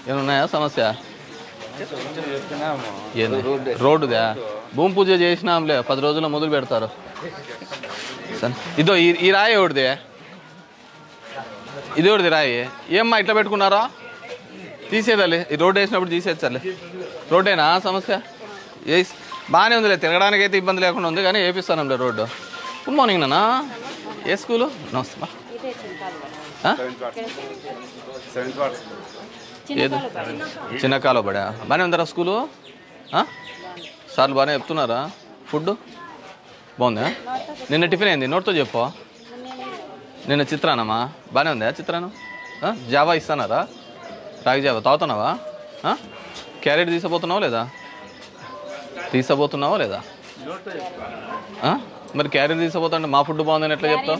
ఏమన్నాయా సమస్య ఏంది రోడ్డుదా భూమి పూజ చేసినాంలే పది రోజుల్లో మొదలు పెడతారు సరే ఇదో ఈ ఈ రాయి ఎవడిది ఇది ఎవరిది రాయి ఏమ్మా ఇట్లా పెట్టుకున్నారా తీసేదాలి ఈ రోడ్డు వేసినప్పుడు తీసేచ్చలే రోడ్డేనా సమస్య ఏ బాగానే ఉందిలే తిరగడానికి అయితే ఇబ్బంది లేకుండా ఉంది కానీ వేపిస్తానంలే రోడ్డు గుడ్ మార్నింగ్ నాన్న ఏ స్కూలు నమస్తే బా. ఆ? ఏది చిన్న కాలువ పడా బాగానే ఉందరా స్కూలు ఆ? సార్లు బాగానే చెప్తున్నారా ఫుడ్ బాగుందా నిన్న టిఫిన్ అయింది నోట్తో చెప్పు నిన్న చిత్రాన్నమా బాగానే ఉందా చిత్రాన్నం ఆ? జావా ఇస్తానారా రాగి జావా తాగుతున్నావా ఆ? క్యారెట్ తీసుకుపోతున్నావా లేదా తీసుకుపోతున్నావా లేదా ఆ? మరి క్యారెట్ తీసుకుపోతుంటే మా ఫుడ్ బాగుందని ఎట్లా చెప్తావు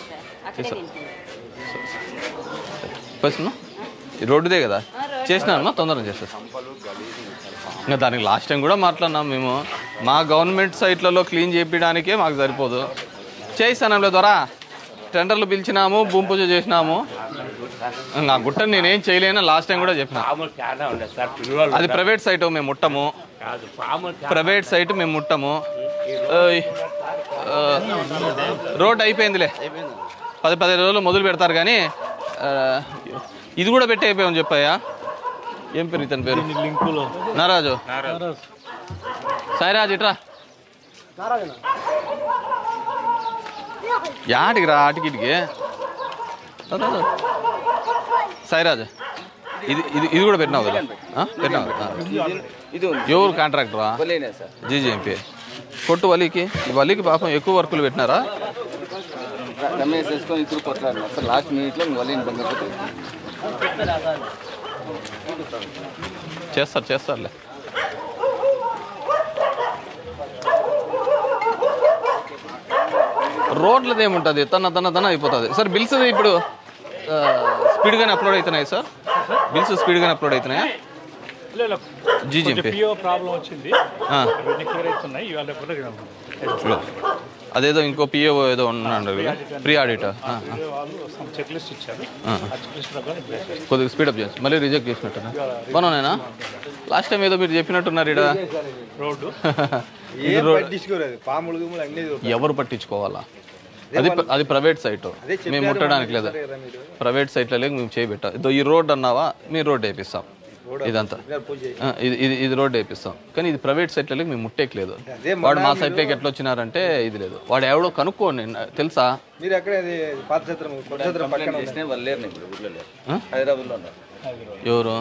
క్వశ్చన్ ఈ రోడ్డుదే కదా చేసినానమ్మా తొందరగా చేసేస్తాం ఇంకా దానికి లాస్ట్ టైం కూడా మాట్లాడినాం మేము మా గవర్నమెంట్ సైట్లలో క్లీన్ చేయించడానికే మాకు సరిపోదు చేయిస్తానంలే ద్వారా టెండర్లు పిలిచినాము భూమి పూజ చేసినాము నా గుట్టని నేనేం చేయలేను లాస్ట్ టైం కూడా చెప్పిన పాములు చాలా ఉండదు సార్ పిల్లలు అది ప్రైవేట్ సైట్ మేము ముట్టము కాదు పాములు ప్రైవేట్ సైట్ మేము ముట్టము ఓయ్, ఆ, రోడ్ అయిపోయిందిలే పది పదిహేను రోజులు మొదలు పెడతారు కానీ ఆ, ఇది కూడా పెట్టి అయిపోయామని చెప్పాయా ఏం పేరు ఇతని పేరు లింకులో నారాజు సాయిరాజ్ ఇట్రా యాటికి రా ఆటికి ఇటుకి రా, రా, రా. సాయిరాజ్ ఇది ఇది ఇది కూడా పెట్టినావు కదా ఆ? పెట్టినావు కదా? ఇది ఉంది ఎవరు కాంట్రాక్టరా వలేనే సార్ జీజీఎంపీ కొట్టు వలికి ఈ వలికి పాపం ఎక్కువ వర్కులు పెట్టినారా రమేష్ వేసుకొని ఇద్దరు కొట్లాడినారు సార్ లాస్ట్ మినిట్లో వలేని బంగపోతే చేస్తారు చేస్తారులే రోడ్లది ఏముంటుంది తన తన తన అయిపోతుంది సార్ బిల్స్ ఇప్పుడు ఆ, స్పీడ్గానే అప్లోడ్ అవుతున్నాయి సార్ బిల్స్ స్పీడ్గానే అప్లోడ్ అవుతున్నాయా జీజీఎంపీ పిఓ ప్రాబ్లం వచ్చింది ఆ. అవన్నీ క్లియర్ అవుతున్నాయి ఇవాళ కూడా అదేదో ఇంకో పిఏ ఏదో ఉన్నాడు కదా ప్రీ ఆడిటర్ వాళ్ళు సమ్ చెక్ లిస్ట్ ఇచ్చారు ఆ. ఆ చెక్ లిస్ట్ ప్రకారం ఇప్పుడు వేసేస్తాం. కొద్దిగా స్పీడప్ చేసి మళ్ళీ రిజెక్ట్ చేసినట్టున్నా బాగున్నాయినా లాస్ట్ టైం ఏదో మీరు చెప్పినట్టున్నారు ఇక్కడ రోడ్డు ఏం పట్టించుకోలేదు పాములు గిములు అన్నీ ఎవరు పట్టించుకోవాలా అది అది ప్రైవేట్ సైట్ మేము ముట్టడానికి లేదా ప్రైవేట్ సైట్లలో మేము చేయబెట్టాం ఇదో ఈ రోడ్ అన్నావా మీరు రోడ్ వేపిస్తాం ఇదంతా ఆ, ఇది ఇది ఇది రోడ్ వేపిస్తాం కానీ ఇది ప్రైవేట్ సైట్లలో మేము ముట్టేయలేదు వాడు మా సైట్లోకి ఎట్లా వచ్చినారంటే ఇది లేదు వాడు ఎవడో కనుక్కోండి తెలుసా మీరు ఎక్కడ ఇది పాత చిత్రం కొత్త చిత్రం పక్కన ఉంది. చేసినా వాళ్ళు లేరు ఇప్పుడు ఊర్లో లేరు ఆ? హైదరాబాద్లో ఉన్నారు ఎవరు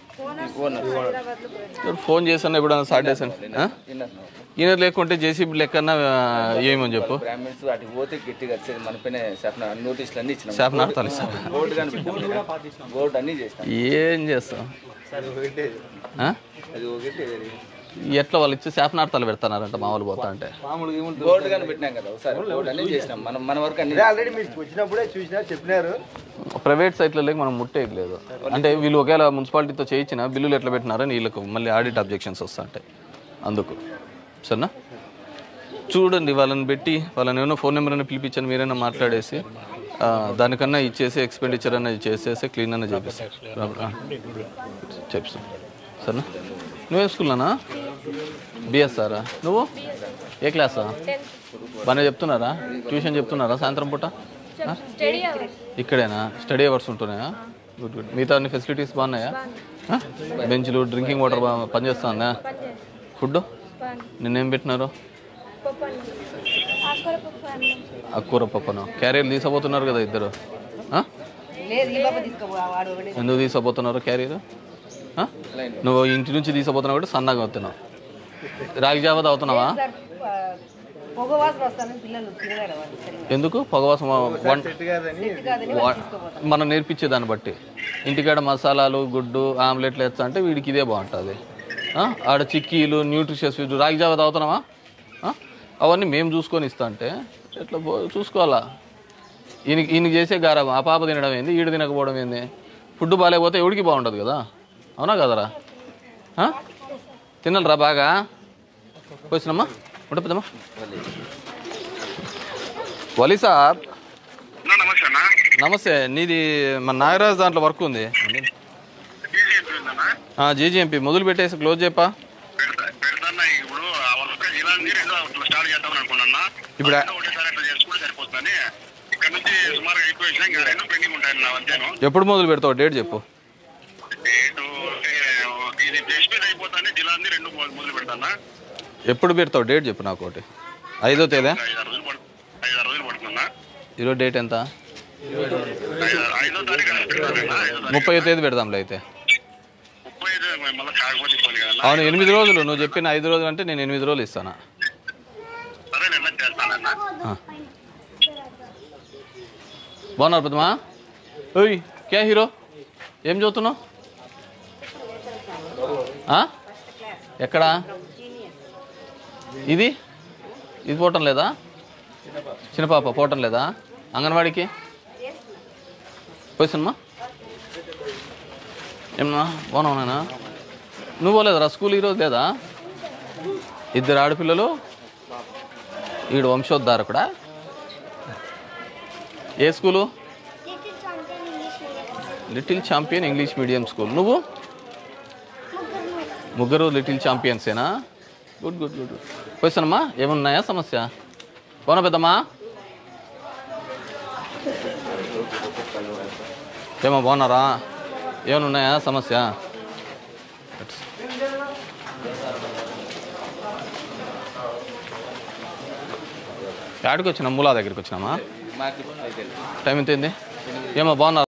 ఎవరు ఫోన్ చేసాను ఎప్పుడన్నా స్టార్ట్ చేశాను విన్నారు ఈయన లేకుంటే జేసీబీ లెక్కన్నా ఏమని చెప్పు బ్రాహ్మిన్స్ అటు పోతే గట్టిగా వచ్చేది మన పైన శాపన నోటీసులు అన్ని ఇచ్చినాం శాప నాడతాలి సార్ బోర్డు కానీ పెట్టాం బోర్డు అన్ని చేసినాం ఏం చేస్తాం అది ఒకటి ఆ? అది ఒకటి ఎట్లా వాళ్ళు ఇచ్చి శాప నాడతాలు పెడతానారంట మామూలు పోతా అంటే పాములు గిములు బోర్డు కానీ పెట్టినాం కదా ఒకసారి బోర్డు అన్ని చేసినాం మనం మన వరకు అన్ని ఆల్రెడీ మీరు వచ్చినప్పుడే చూసినా చెప్పినారు ప్రైవేట్ సైట్లలో మనం ముట్టేయలేదు అంటే వీళ్ళు ఒకవేళ మున్సిపాలిటీతో చేయించిన బిల్లులు ఎట్లా పెట్టినారని వీళ్ళకు మళ్ళీ ఆడిట్ అబ్జెక్షన్స్ వస్తుంటాయి అందుకు సరేనా చూడండి వాళ్ళని పెట్టి వాళ్ళని ఏమైనా ఫోన్ నెంబర్ అయినా పిలిపించని మీరైనా మాట్లాడేసి ఆ, దానికన్నా ఇచ్చేసి ఎక్స్పెండిచర్ అనేది చేసేసి క్లీన్ అన్న చేపిస్తాం చెప్తాం సరేనా నువ్వే స్కూల్లోనా బిఎస్ఆరా నువ్వు ఏ క్లాసా బాగానే చెప్తున్నారా ట్యూషన్ చెప్తున్నారా సాయంత్రం పూట ఆ? స్టడీ అవర్స్ ఇక్కడేనా స్టడీ అవర్స్ ఉంటున్నాయా గుడ్ గుడ్ మిగతా అన్ని ఫెసిలిటీస్ బాగున్నాయా ఆ? బెంచ్లు డ్రింకింగ్ వాటర్ బాగా పనిచేస్తుందా ఫుడ్ నిన్నేం పెట్టినారు పప్పు అన్నం ఆకుకూర పప్పు అన్నం అక్కూర పప్పును క్యారియర్ తీసుకుపోతున్నారు కదా ఇద్దరు ఆ? ఎందుకు తీసుకుపోతున్నారు క్యారియర్ ఆ? నువ్వు ఇంటి నుంచి తీసుకుపోతున్నావు కూడా సన్నగా అవుతున్నావు రాగి జావ తాగుతున్నావా పొగవాసన వస్తానని పిల్లలు తినలేరు వాళ్ళు సరిగ్గా. ఎందుకు పొగవాసం వన్ గారని వా- మనం నేర్పించే దాన్ని బట్టి ఇంటికాడ మసాలాలు గుడ్డు ఆమ్లెట్లు వేస్తా అంటే వీడికి ఇదే బాగుంటుంది ఆ? ఆడ చిక్కీలు న్యూట్రిషియస్ ఫుడ్ రాగి జావ తాగుతున్నావా ఆ? అవన్నీ మేము చూసుకొని ఇస్తా అంటే ఎట్లా పో- చూసుకోవాలా ఈయన ఈయన చేసే గారం ఆ పాప తినడం ఏంది ఈడు తినకపోవడం ఏంది ఫుడ్ బాగాలేకపోతే ఎవడికి బాగుండదు కదా అవునా కదరా ఆ? తినాలరా బాగా వచ్చినమ్మా ఉండపోదమ్మా వలి సాబ్ నమస్తే నీది మన నాగరాజ్ దాంట్లో వర్క్ ఉంది జీజీఎంపీ ఉందన్నా జీజీఎంపీ మొదలు పెట్టేసి క్లోజ్ చెప్పా పెడతా పెడతాన్నా ఇప్పుడు ఆ ఒక్క జిల్లాని రెండు అట్లా స్టార్ట్ చేద్దామని అనుకున్నా ఇప్పుడు ఆ- రెండు ఒకటేసారి అట్లా చేసుకుంటే సరిపోతుందని ఇక్కడ నుంచి సుమారుగా అయిపోయి ఇంకా రెండు పెండింగ్ ఉంటాయి నా అంతేను ఎప్పుడు మొదలు పెడతావు డేట్ చెప్పు డేటు అంటే ఇది టెస్ట్ మీద అయిపోతానే జిల్లాని రెండు మొ- మొదలు పెడతానా ఎప్పుడు పెడతావు డేట్ చెప్పు నాకు ఒకటి ఐదో తేదా ఐదు ఆరు రోజులు పడు ఐదు ఆరు రోజులు పడుతుందా ఈరోజు డేట్ ఎంత ఐదు ఐదో తారీఖు అని పెడతానన్నా ఐదో తారీఖు ముప్పై తేదీ పెడదాంలే అయితే ముప్పై ఐదు మళ్ళీ కాకపోతే ఇబ్బంది కదా అవును ఎనిమిది రోజులు నువ్వు చెప్పిన ఐదు రోజులు అంటే నేను ఎనిమిది రోజులు ఇస్తాను సరే నేను చేస్తానన్నా బాగున్నారు పెద్దమా ఓయ్ క్యా హీరో ఏం చదువుతున్నావు ఆ? ఎక్కడా ఇది ఇది పోవటం లేదా చిన్న పాప పోవటం లేదా అంగన్వాడికి పోయిసమ్మా ఏమన్నా బాగున్నావు నాయనా నువ్వు పోలేదురా స్కూల్ ఈరోజు లేదా ఇద్దరు ఆడపిల్లలు ఈడు వంశోద్ధారకుడా ఏ school little champion English medium school నువ్వు ముగ్గురు లిటిల్ ఛాంపియన్సేనా గుడ్ గుడ్ గుడ్ క్వశ్చన్ ఏమున్నాయా సమస్య పోనా పెద్దమ్మా ఏమో బాగున్నారా ఏమైనా ఉన్నాయా సమస్య యాడికి వచ్చినా మూలా దగ్గరికి వచ్చినామా మాకు అయితే టైం ఎంత అయింది ఏమో బాగున్నారు